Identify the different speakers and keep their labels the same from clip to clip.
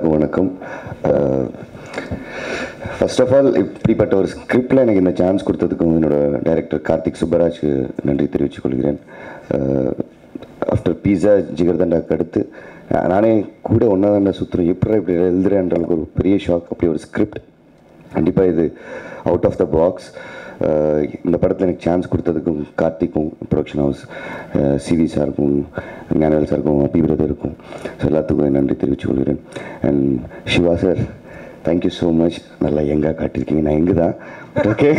Speaker 1: எல்லாருக்கும் வணக்கம் first of all இப்படிப்பட்ட ஒரு ஸ்கிரிப்டில் எனக்கு இந்த சான்ஸ் கொடுத்ததுக்கும் என்னோட டைரக்டர் கார்த்திக் சுப்பராஜ் நன்றி தெரிவித்துக் கொள்கிறேன் ஆஃப்டர் பீஸா ஜிகர்தண்டாக்கு அடுத்து அஹ், நானே கூட ஒன்றா தான் சுற்றுறேன் எப்படி இப்படி எழுதுறேன்ற அளவுக்கு ஒரு பெரிய ஷாக் அப்படி ஒரு ஸ்கிரிப்ட் கண்டிப்பாக இது அவுட் ஆஃப் த பாக்ஸ் இந்த படத்தில் எனக்கு சான்ஸ் கொடுத்ததுக்கும் கார்த்திக்கும் ப்ரொடக்ஷன் ஹவுஸ் சிவி சாருக்கும் ஞானவேல் சாருக்கும் அபி பிரதருக்கும் ஸோ எல்லாத்துக்கும் என் நன்றி தெரிவித்துக் கொள்கிறேன் and Siva sir thank you so much நல்லா எங்கே காட்டியிருக்கீங்க நான் எங்கே தான் okay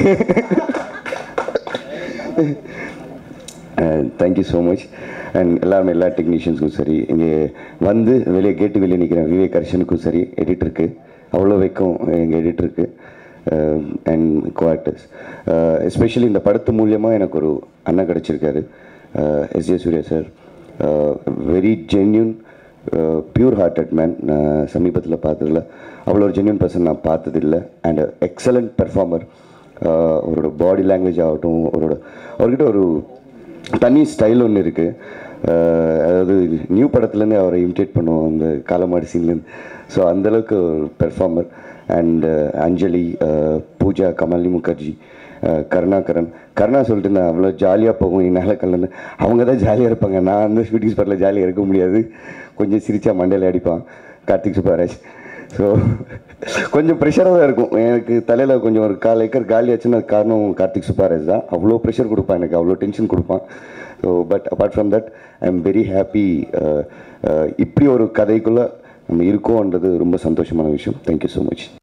Speaker 1: thank you so much and எல்லாருமே எல்லா டெக்னீஷியன்ஸுக்கும் சரி இங்கே வந்து வெளியே கேட்டு வெளியே நிற்கிறேன் விவேக் ஹர்ஷனுக்கும் சரி எடிட்டருக்கு அவ்வளோ வைக்கும் எங்கள் எடிட்டருக்கு அண்ட் கோஆக்டர்ஸ் எஸ்பெஷலி இந்த படத்து மூலியமாக எனக்கு ஒரு அண்ணன் கிடச்சிருக்காரு S J Suryah sir very genuine pure hearted man நான் சமீபத்தில் பார்த்ததில்ல அவ்வளோ ஒரு ஜென்யூன் பர்சன் நான் பார்த்ததில்லை அண்ட் எக்ஸலண்ட் பெர்ஃபார்மர் அவரோட பாடி லாங்குவேஜ் ஆகட்டும் அவரோட அவர்கிட்ட ஒரு தனி ஸ்டைல் ஒன்று இருக்குது அதாவது நியூ படத்துலேருந்து அவரை இமிட்டேட் பண்ணுவோம் அந்த காலமாடி சீன்லேருந்து ஸோ அந்தளவுக்கு ஒரு performer and Anjali uh, Pooja Kamalini Mukherjee uh, Karunakaran Karuna சொல்லிட்டு நான் அவ்வளோ ஜாலியாக போகும் என்னால் கல்லன்னு அவங்க தான் ஜாலியாக இருப்பாங்க நான் வந்து ஷூட்டிங் ஸ்பாட்டில் ஜாலியாக இருக்க முடியாது கொஞ்சம் சிரிச்சா மண்டையில் அடிப்பான் கார்த்திக் சுப்பராஜ் ஸோ கொஞ்சம் ப்ரெஷராக தான் இருக்கும் எனக்கு தலையில் கொஞ்சம் ஒரு கால் ஏக்கர் காலி ஆச்சுன்னா அது காரணம் கார்த்திக் சுப்பாராஜ் தான் அவ்வளோ ப்ரெஷர் கொடுப்பான் எனக்கு அவ்வளோ டென்ஷன் கொடுப்பான் so but apart from that I am very happy இப்படி ஒரு கதைக்குள்ளே நம்ம இருக்கோன்றது ரொம்ப சந்தோஷமான விஷயம் தேங்க்யூ ஸோ மச்